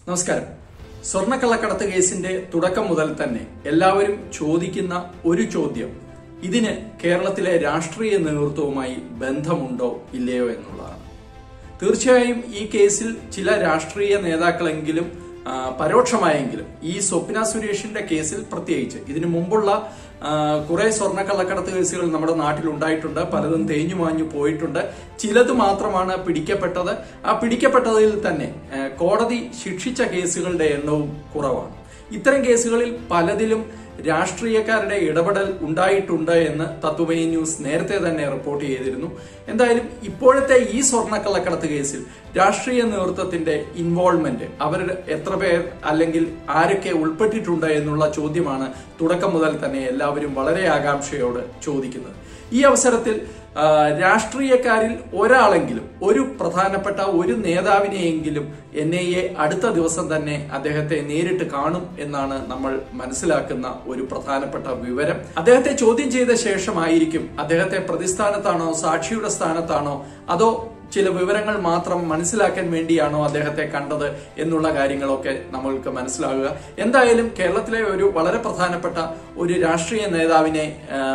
നമസ്കാരം സ്വർണ്ണക്കള്ളക്കടത്ത് കേസിന്റെ തുടക്കം മുതൽ തന്നെ എല്ലാവരും ചോദിക്കുന്ന ഒരു ചോദ്യം ഇതിന് കേരളത്തിലെ രാഷ്ട്രീയ നേതൃത്വവുമായി ബന്ധമുണ്ടോ ഇല്ലയോ എന്നുള്ളതാണ് തീർച്ചയായും ഈ കേസിൽ ചില രാഷ്ട്രീയ നേതാക്കളെങ്കിലും ആ, പരോക്ഷമായെങ്കിലും ഈ സ്വപ്ന സുരേഷിന്റെ കേസിൽ പ്രത്യേകിച്ച് ഇതിനു മുമ്പുള്ള ആ, കുറെ സ്വർണ്ണക്കള്ളക്കടത്ത് കേസുകൾ നമ്മുടെ നാട്ടിൽ ഉണ്ടായിട്ടുണ്ട് പലതും തേഞ്ഞു മാഞ്ഞു പോയിട്ടുണ്ട് ചിലത് മാത്രമാണ് പിടിക്കപ്പെട്ടത് ആ പിടിക്കപ്പെട്ടതിൽ തന്നെ ആ, കോടതി ശിക്ഷിച്ച കേസുകളുടെ എണ്ണവും കുറവാണ് ഇത്തരം കേസുകളിൽ പലതിലും രാഷ്ട്രീയക്കാരുടെ ഇടപെടൽ ഉണ്ടായിട്ടുണ്ട് എന്ന് തത്വമയി ന്യൂസ് നേരത്തെ തന്നെ റിപ്പോർട്ട് ചെയ്തിരുന്നു എന്തായാലും ഇപ്പോഴത്തെ ഈ സ്വർണ്ണക്കള്ളക്കടത്ത് കേസിൽ രാഷ്ട്രീയ നേതൃത്വത്തിന്റെ ഇൻവോൾവ്മെന്റ് അവർ എത്ര പേർ അല്ലെങ്കിൽ ആരൊക്കെ ഉൾപ്പെട്ടിട്ടുണ്ട് എന്നുള്ള ചോദ്യമാണ് തുടക്കം മുതൽ തന്നെ എല്ലാവരും വളരെ ആകാംക്ഷയോട് ചോദിക്കുന്നത് ഈ അവസരത്തിൽ ആ, രാഷ്ട്രീയക്കാരിൽ ഒരാളെങ്കിലും ഒരു പ്രധാനപ്പെട്ട ഒരു നേതാവിനെയെങ്കിലും എൻ ഐ എ അടുത്ത ദിവസം തന്നെ അദ്ദേഹത്തെ നേരിട്ട് കാണും എന്നാണ് നമ്മൾ മനസ്സിലാക്കുന്ന ഒരു പ്രധാനപ്പെട്ട വിവരം അദ്ദേഹത്തെ ചോദ്യം ചെയ്ത ശേഷമായിരിക്കും അദ്ദേഹത്തെ പ്രതിസ്ഥാനത്താണോ സാക്ഷിയുടെ സ്ഥാനത്താണോ അതോ ചില വിവരങ്ങൾ മാത്രം മനസ്സിലാക്കാൻ വേണ്ടിയാണോ അദ്ദേഹത്തെ കണ്ടത് എന്നുള്ള കാര്യങ്ങളൊക്കെ നമ്മൾക്ക് മനസ്സിലാകുക എന്തായാലും കേരളത്തിലെ ഒരു വളരെ പ്രധാനപ്പെട്ട ഒരു രാഷ്ട്രീയ നേതാവിനെ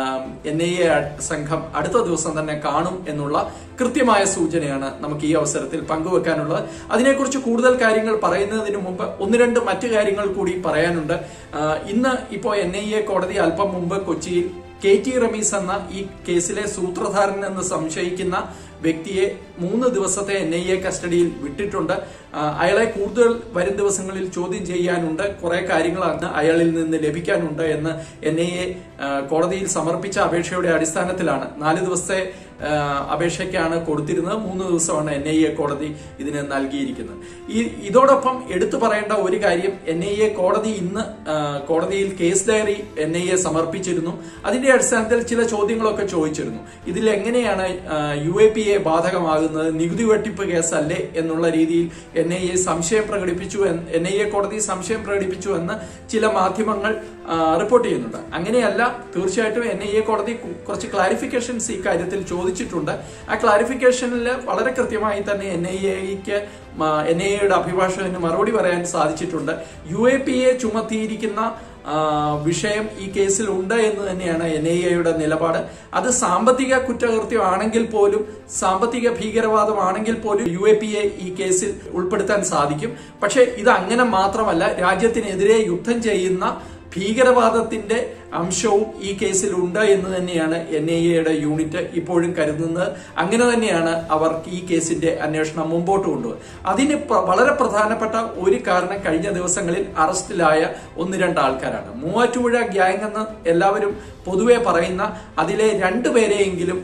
എൻ ഐ എ സംഘം അടുത്ത ദിവസം തന്നെ കാണും എന്നുള്ള കൃത്യമായ സൂചനയാണ് നമുക്ക് ഈ അവസരത്തിൽ പങ്കുവെക്കാനുള്ളത് അതിനെക്കുറിച്ച് കൂടുതൽ കാര്യങ്ങൾ പറയുന്നതിന് മുമ്പ് ഒന്ന് രണ്ട് മറ്റു കാര്യങ്ങൾ കൂടി പറയാനുണ്ട് ആ, ഇന്ന് ഇപ്പോൾ എൻ ഐ എ കോടതി അല്പം മുമ്പ് കൊച്ചിയിൽ കെ ടി റമീസ് എന്ന ഈ കേസിലെ സൂത്രധാരൻ എന്ന് സംശയിക്കുന്ന വ്യക്തിയെ മൂന്ന് ദിവസത്തെ എൻ ഐ എ കസ്റ്റഡിയിൽ വിട്ടിട്ടുണ്ട് ആ, അയാളെ കൂടുതൽ വരും ദിവസങ്ങളിൽ ചോദ്യം ചെയ്യാനുണ്ട് കുറെ കാര്യങ്ങളാണ് അയാളിൽ നിന്ന് ലഭിക്കാനുണ്ട് എന്ന് എൻ ഐ എ കോടതിയിൽ സമർപ്പിച്ച അപേക്ഷയുടെ അടിസ്ഥാനത്തിലാണ് നാല് ദിവസത്തെ ആ, അപേക്ഷയ്ക്കാണ് കൊടുത്തിരുന്നത് മൂന്ന് ദിവസമാണ് എൻ ഐ എ കോടതി ഇതിന് നൽകിയിരിക്കുന്നത് ഈ ഇതോടൊപ്പം എടുത്തു പറയേണ്ട ഒരു കാര്യം എൻ ഐ എ കോടതി ഇന്ന് ആ, കോടതിയിൽ case diary N I A സമർപ്പിച്ചിരുന്നു അതിന്റെ അടിസ്ഥാനത്തിൽ ചില ചോദ്യങ്ങളൊക്കെ ചോദിച്ചിരുന്നു ഇതിൽ എങ്ങനെയാണ് യു എ പി എ ബാധകമാകുന്നത് നികുതി വെട്ടിപ്പ് കേസല്ലേ എന്നുള്ള രീതിയിൽ എൻ ഐ എ സംശയം പ്രകടിപ്പിച്ചു എൻ ഐ എ കോടതി സംശയം പ്രകടിപ്പിച്ചു എന്ന് ചില മാധ്യമങ്ങൾ ആ, റിപ്പോർട്ട് ചെയ്യുന്നുണ്ട് അങ്ങനെയല്ല തീർച്ചയായിട്ടും എൻ ഐ എ കോടതി കു- കുറച്ച് ക്ലാരിഫിക്കേഷൻസ് ഈ കാര്യത്തിൽ ചോദിച്ചിട്ടുണ്ട് ആ ക്ലാരിഫിക്കേഷനിൽ വളരെ കൃത്യമായി തന്നെ എൻ ഐ എക്ക് എൻ ഐ എയുടെ അഭിഭാഷകന് മറുപടി പറയാൻ സാധിച്ചിട്ടുണ്ട് യു എ പി എ ചുമത്തിയിരിക്കുന്ന ആ, വിഷയം ഈ കേസിൽ ഉണ്ട് എന്ന് തന്നെയാണ് എൻ ഐ എയുടെ നിലപാട് അത് സാമ്പത്തിക കുറ്റകൃത്യമാണെങ്കിൽ പോലും സാമ്പത്തിക ഭീകരവാദമാണെങ്കിൽ പോലും യു എ പി എ ഈ കേസിൽ ഉൾപ്പെടുത്താൻ സാധിക്കും പക്ഷേ ഇത് അങ്ങനെ മാത്രമല്ല രാജ്യത്തിനെതിരെ യുദ്ധം ചെയ്യുന്ന ഭീകരവാദത്തിന്റെ അംശവും ഈ കേസിൽ ഉണ്ട് എന്ന് തന്നെയാണ് എൻ ഐ എയുടെ യൂണിറ്റ് ഇപ്പോഴും കരുതുന്നത് അങ്ങനെ തന്നെയാണ് അവർ ഈ കേസിന്റെ അന്വേഷണം മുമ്പോട്ട് കൊണ്ടുപോകുന്നത് അതിന് പ്ര- വളരെ പ്രധാനപ്പെട്ട ഒരു കാരണം കഴിഞ്ഞ ദിവസങ്ങളിൽ അറസ്റ്റിലായ ഒന്ന് രണ്ട് ആൾക്കാരാണ് മൂവാറ്റുപുഴ ഗ്യാങ് എന്ന് എല്ലാവരും പൊതുവെ പറയുന്ന അതിലെ രണ്ടുപേരെയെങ്കിലും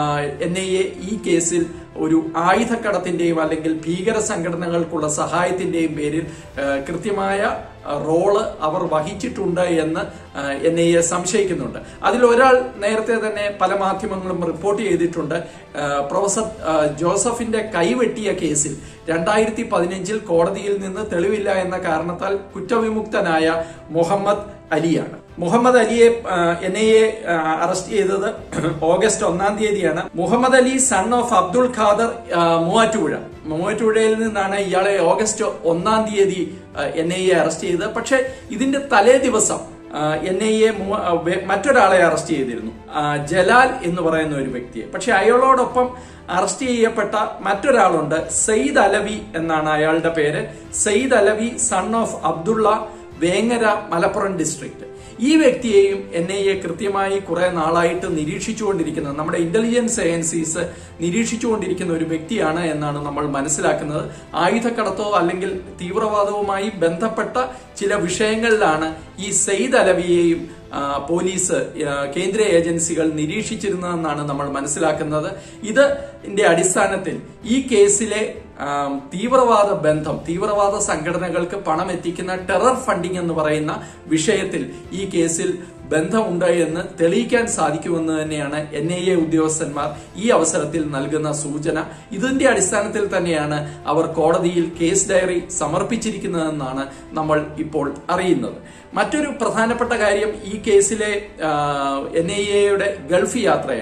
എൻ ഐ എ ഈ കേസിൽ ഒരു ആയുധക്കടത്തിന്റെയും അല്ലെങ്കിൽ ഭീകര സംഘടനകൾക്കുള്ള സഹായത്തിന്റെയും പേരിൽ ആ, കൃത്യമായ ആ, റോള് അവർ വഹിച്ചിട്ടുണ്ട് എന്ന് എൻ ഐ എ സംശയിക്കുന്നുണ്ട് അതിൽ ഒരാൾ നേരത്തെ തന്നെ പല മാധ്യമങ്ങളും റിപ്പോർട്ട് ചെയ്തിട്ടുണ്ട് ആ, പ്രൊഫസർ ആ, ജോസഫിന്റെ കൈവെട്ടിയ കേസിൽ രണ്ടായിരത്തി പതിനഞ്ചിൽ കോടതിയിൽ നിന്ന് തെളിവില്ല എന്ന കാരണത്താൽ കുറ്റവിമുക്തനായ മുഹമ്മദ് അലിയാണ് മുഹമ്മദ് അലിയെ എൻ ഐ എ അറസ്റ്റ് ചെയ്തത് ഓഗസ്റ്റ് ഒന്നാം തീയതിയാണ് മുഹമ്മദ് അലി സൺ ഓഫ് അബ്ദുൾ ഖാദർ ആ, മൂവാറ്റുപുഴ മൂവാറ്റുപുഴയിൽ നിന്നാണ് ഇയാളെ ഓഗസ്റ്റ് ഒന്നാം തീയതി എൻ ഐ എ അറസ്റ്റ് ചെയ്തത് പക്ഷെ ഇതിന്റെ തലേ ദിവസം എൻ ഐ എ മറ്റൊരാളെ അറസ്റ്റ് ചെയ്തിരുന്നു ആ, ജലാൽ എന്ന് പറയുന്ന ഒരു വ്യക്തിയെ പക്ഷെ അയാളോടൊപ്പം അറസ്റ്റ് ചെയ്യപ്പെട്ട മറ്റൊരാളുണ്ട് സെയ്ദ് അലവി എന്നാണ് അയാളുടെ പേര് Saeed Alavi son of Abdullah Vengara Malappuram district ഈ വ്യക്തിയെയും എൻ ഐ എ കൃത്യമായി കുറെ നാളായിട്ട് നിരീക്ഷിച്ചുകൊണ്ടിരിക്കുന്നത് നമ്മുടെ ഇന്റലിജൻസ് ഏജൻസീസ് നിരീക്ഷിച്ചുകൊണ്ടിരിക്കുന്ന ഒരു വ്യക്തിയാണ് എന്നാണ് നമ്മൾ മനസ്സിലാക്കുന്നത് ആയുധക്കടത്തോ അല്ലെങ്കിൽ തീവ്രവാദവുമായി ബന്ധപ്പെട്ട ചില വിഷയങ്ങളിലാണ് ഈ സെയ്ദ് അലവിയെയും ആ, പോലീസ് ആ, കേന്ദ്ര ഏജൻസികൾ നിരീക്ഷിച്ചിരുന്നതെന്നാണ് നമ്മൾ മനസ്സിലാക്കുന്നത് ഇതിന്റെ അടിസ്ഥാനത്തിൽ ഈ കേസിലെ ആ, തീവ്രവാദ ബന്ധം തീവ്രവാദ സംഘടനകൾക്ക് പണം എത്തിക്കുന്ന ടെറർ ഫണ്ടിംഗ് എന്ന് പറയുന്ന വിഷയത്തിൽ ഈ കേസിൽ ബന്ധമുണ്ട് എന്ന് തെളിയിക്കാൻ സാധിക്കുമെന്ന് തന്നെയാണ് എൻ ഐ എ ഉദ്യോഗസ്ഥന്മാർ ഈ അവസരത്തിൽ നൽകുന്ന സൂചന ഇതിന്റെ അടിസ്ഥാനത്തിൽ തന്നെയാണ് അവർ കോടതിയിൽ കേസ് ഡയറി സമർപ്പിച്ചിരിക്കുന്നതെന്നാണ് നമ്മൾ ഇപ്പോൾ അറിയുന്നത് മറ്റൊരു പ്രധാനപ്പെട്ട കാര്യം ഈ കേസിലെ എൻ ഐ എയുടെ ഗൾഫ് യാത്രയാണ്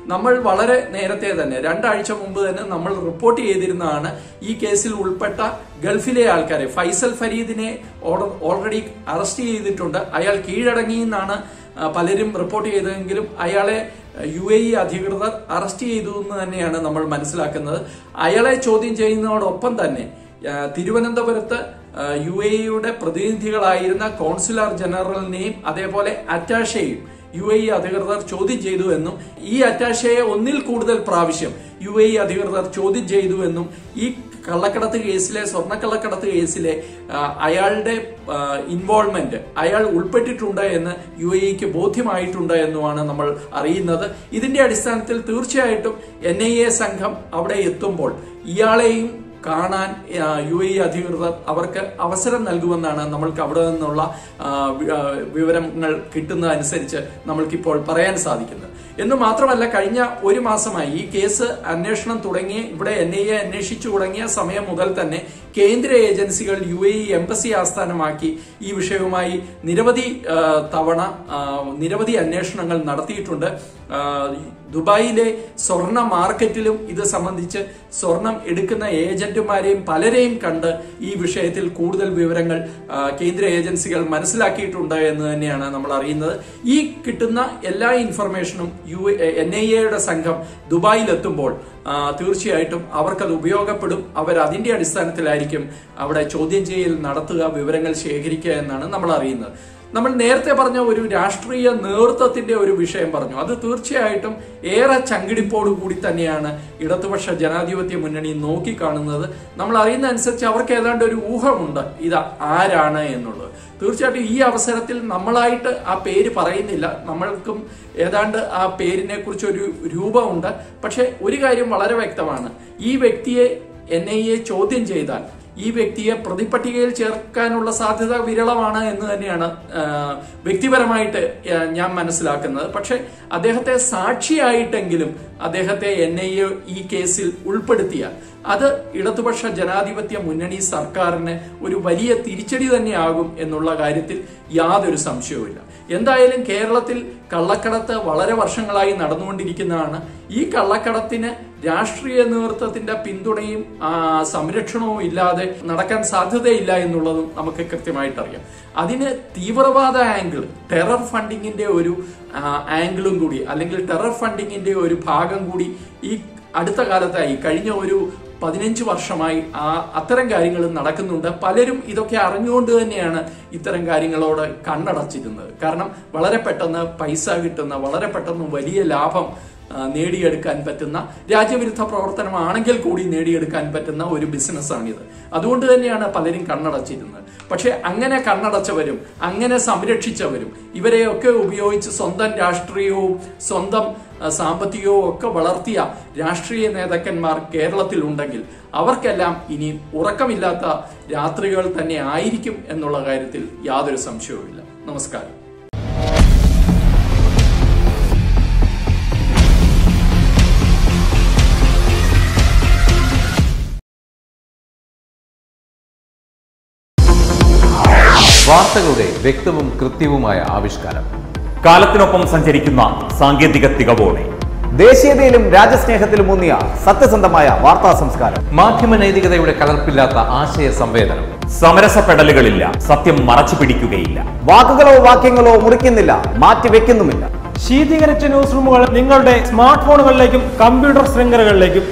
നമ്മൾ വളരെ നേരത്തെ തന്നെ രണ്ടാഴ്ച മുമ്പ് തന്നെ നമ്മൾ റിപ്പോർട്ട് ചെയ്തിരുന്നതാണ് ഈ കേസിൽ ഉൾപ്പെട്ട ഗൾഫിലെ ആൾക്കാരെ ഫൈസൽ ഫരീദിനെ ഓൾറെഡി അറസ്റ്റ് ചെയ്തിട്ടുണ്ട് അയാൾ കീഴടങ്ങി എന്നാണ് ആ, പലരും റിപ്പോർട്ട് ചെയ്തതെങ്കിലും അയാളെ യു എ ഇ അധികൃതർ അറസ്റ്റ് ചെയ്തു എന്ന് തന്നെയാണ് നമ്മൾ മനസ്സിലാക്കുന്നത് അയാളെ ചോദ്യം ചെയ്യുന്നതോടൊപ്പം തന്നെ ആ, തിരുവനന്തപുരത്ത് യു എ ഇയുടെ പ്രതിനിധികളായിരുന്ന കോൺസുലർ ജനറലിനെയും അതേപോലെ അറ്റാഷയെയും യു എ ഇ അധികൃതർ ചോദ്യം ചെയ്തു എന്നും ഈ അറ്റാഷയെ ഒന്നിൽ കൂടുതൽ പ്രാവശ്യം യു എ ഇ അധികൃതർ ചോദ്യം ചെയ്തു എന്നും ഈ കള്ളക്കടത്ത് കേസിലെ സ്വർണ്ണക്കള്ളക്കടത്ത് കേസിലെ ആ, അയാളുടെ ഇൻവോൾവ്മെന്റ് അയാൾ ഉൾപ്പെട്ടിട്ടുണ്ട് എന്ന് യു എ ഇക്ക് ബോധ്യമായിട്ടുണ്ട് എന്നുമാണ് നമ്മൾ അറിയുന്നത് ഇതിന്റെ അടിസ്ഥാനത്തിൽ തീർച്ചയായിട്ടും എൻ ഐ എ സംഘം അവിടെ എത്തുമ്പോൾ ഇയാളെയും കാണാൻ ആ, യു എ ഇ അധികൃതർ അവർക്ക് അവസരം നൽകുമെന്നാണ് നമ്മൾക്ക് അവിടെ നിന്നുള്ള ആ, വി- ആ, വിവരങ്ങൾ കിട്ടുന്നതനുസരിച്ച് നമ്മൾക്കിപ്പോൾ പറയാൻ സാധിക്കുന്നത് എന്ന് മാത്രമല്ല കഴിഞ്ഞ ഒരു മാസമായി ഈ കേസ് അന്വേഷണം തുടങ്ങി ഇവിടെ എൻ ഐ എ അന്വേഷിച്ചു തുടങ്ങിയ സമയം മുതൽ തന്നെ കേന്ദ്ര ഏജൻസികൾ യു എ ഇ എംബസി ആസ്ഥാനമാക്കി ഈ വിഷയവുമായി നിരവധി ആ, തവണ ആ, നിരവധി അന്വേഷണങ്ങൾ നടത്തിയിട്ടുണ്ട് ആ, ദുബായിലെ സ്വർണ്ണ മാർക്കറ്റിലും ഇത് സംബന്ധിച്ച് സ്വർണം എടുക്കുന്ന ഏജന്റുമാരെയും പലരെയും കണ്ട് ഈ വിഷയത്തിൽ കൂടുതൽ വിവരങ്ങൾ ആ, കേന്ദ്ര ഏജൻസികൾ മനസ്സിലാക്കിയിട്ടുണ്ട് എന്ന് തന്നെയാണ് നമ്മൾ അറിയുന്നത് ഈ കിട്ടുന്ന എല്ലാ ഇൻഫർമേഷനും യു എൻ ഐ എയുടെ സംഘം ദുബായിലെത്തുമ്പോൾ ആ, തീർച്ചയായിട്ടും അവർക്കത് ഉപയോഗപ്പെടും അവർ അതിന്റെ അടിസ്ഥാനത്തിലായിരിക്കും അവിടെ ചോദ്യം ചെയ്യൽ നടത്തുക വിവരങ്ങൾ ശേഖരിക്കുക എന്നാണ് നമ്മൾ അറിയുന്നത് നമ്മൾ നേരത്തെ പറഞ്ഞ ഒരു രാഷ്ട്രീയ നേതൃത്വത്തിന്റെ ഒരു വിഷയം പറഞ്ഞു അത് തീർച്ചയായിട്ടും ഏറെ ചങ്കിടിപ്പോടു കൂടി തന്നെയാണ് ഇടതുപക്ഷ ജനാധിപത്യ മുന്നണി നോക്കിക്കാണുന്നത് നമ്മൾ അറിയുന്ന അനുസരിച്ച് അവർക്ക് ഏതാണ്ട് ഒരു ഊഹമുണ്ട് ഇത് ആരാണ് എന്നുള്ളത് തീർച്ചയായിട്ടും ഈ അവസരത്തിൽ നമ്മളായിട്ട് ആ പേര് പറയുന്നില്ല നമ്മൾക്കും ഏതാണ്ട് ആ പേരിനെ കുറിച്ച് ഒരു രൂപമുണ്ട് പക്ഷെ ഒരു കാര്യം വളരെ വ്യക്തമാണ് ഈ വ്യക്തിയെ എൻ ഐ എ ചോദ്യം ചെയ്താൽ ഈ വ്യക്തിയെ പ്രതിപട്ടികയിൽ ചേർക്കാനുള്ള സാധ്യത വിരളമാണ് എന്ന് തന്നെയാണ് ആ, വ്യക്തിപരമായിട്ട് ആ, ഞാൻ മനസ്സിലാക്കുന്നത് പക്ഷെ അദ്ദേഹത്തെ സാക്ഷിയായിട്ടെങ്കിലും അദ്ദേഹത്തെ എൻ ഐ എ ഈ കേസിൽ ഉൾപ്പെടുത്തിയാൽ അത് ഇടതുപക്ഷ ജനാധിപത്യ മുന്നണി സർക്കാരിന് ഒരു വലിയ തിരിച്ചടി തന്നെയാകും എന്നുള്ള കാര്യത്തിൽ യാതൊരു സംശയവുമില്ല എന്തായാലും കേരളത്തിൽ കള്ളക്കടത്ത് വളരെ വർഷങ്ങളായി നടന്നുകൊണ്ടിരിക്കുന്നതാണ് ഈ കള്ളക്കടത്തിന് രാഷ്ട്രീയ നേതൃത്വത്തിന്റെ പിന്തുണയും ആ, സംരക്ഷണവും ഇല്ലാതെ നടക്കാൻ സാധ്യതയില്ല എന്നുള്ളതും നമുക്ക് കൃത്യമായിട്ട് അറിയാം അതിന് തീവ്രവാദ ആംഗിൾ ടെറർ ഫണ്ടിങ്ങിന്റെ ഒരു ആ, ആംഗിളും കൂടി അല്ലെങ്കിൽ ടെറർ ഫണ്ടിങ്ങിന്റെ ഒരു ഭാഗം കൂടി ഈ അടുത്ത കാലത്തായി കഴിഞ്ഞ ഒരു പതിനഞ്ച് വർഷമായി ആ അത്തരം കാര്യങ്ങൾ നടക്കുന്നുണ്ട് പലരും ഇതൊക്കെ അറിഞ്ഞുകൊണ്ട് തന്നെയാണ് ഇത്തരം കാര്യങ്ങളോട് കണ്ണടച്ചിരുന്നത് കാരണം വളരെ പെട്ടെന്ന് പൈസ കിട്ടുന്ന വളരെ പെട്ടെന്ന് വലിയ ലാഭം ആ, നേടിയെടുക്കാൻ പറ്റുന്ന രാജ്യവിരുദ്ധ പ്രവർത്തനമാണെങ്കിൽ കൂടി നേടിയെടുക്കാൻ പറ്റുന്ന ഒരു ബിസിനസ്സാണിത് അതുകൊണ്ട് തന്നെയാണ് പലരും കണ്ണടച്ചിരുന്നത് പക്ഷെ അങ്ങനെ കണ്ണടച്ചവരും അങ്ങനെ സംരക്ഷിച്ചവരും ഇവരെയൊക്കെ ഉപയോഗിച്ച് സ്വന്തം രാഷ്ട്രീയവും സ്വന്തം ആ, സാമ്പത്തികവും ഒക്കെ വളർത്തിയ രാഷ്ട്രീയ നേതാക്കന്മാർ കേരളത്തിൽ ഉണ്ടെങ്കിൽ അവർക്കെല്ലാം ഇനി ഉറക്കമില്ലാത്ത രാത്രികൾ തന്നെ ആയിരിക്കും എന്നുള്ള കാര്യത്തിൽ യാതൊരു സംശയവുമില്ല നമസ്കാരം വാർത്തകളുടെ വ്യക്തവും കൃത്യവുമായ ആവിഷ്കാരം കാലത്തിനൊപ്പം സഞ്ചരിക്കുന്ന സാങ്കേതിക തികവോടെ ദേശീയതയിലും രാജ്യസ്നേഹത്തിലും ഊന്നിയ സത്യസന്ധമായ വാർത്താ സംസ്കാരം മാധ്യമ നൈതികതയുടെ കലർപ്പില്ലാത്ത ആശയ സംവേദനം സമരസപ്പെടലുകളില്ല സത്യം മറച്ചു പിടിക്കുകയില്ല വാക്കുകളോ വാക്യങ്ങളോ മുറിക്കുന്നില്ല മാറ്റിവെക്കുന്നുമില്ല ശീതീകരിച്ച ന്യൂസ് റൂമുകൾ നിങ്ങളുടെ സ്മാർട്ട് ഫോണുകളിലേക്കും കമ്പ്യൂട്ടർ ശൃംഖലകളിലേക്കും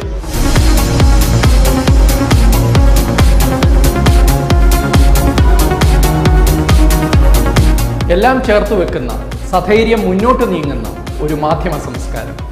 എല്ലാം ചേർത്ത് വെക്കുന്ന സധൈര്യം മുന്നോട്ട് നീങ്ങുന്ന ഒരു മാധ്യമ സംസ്കാരം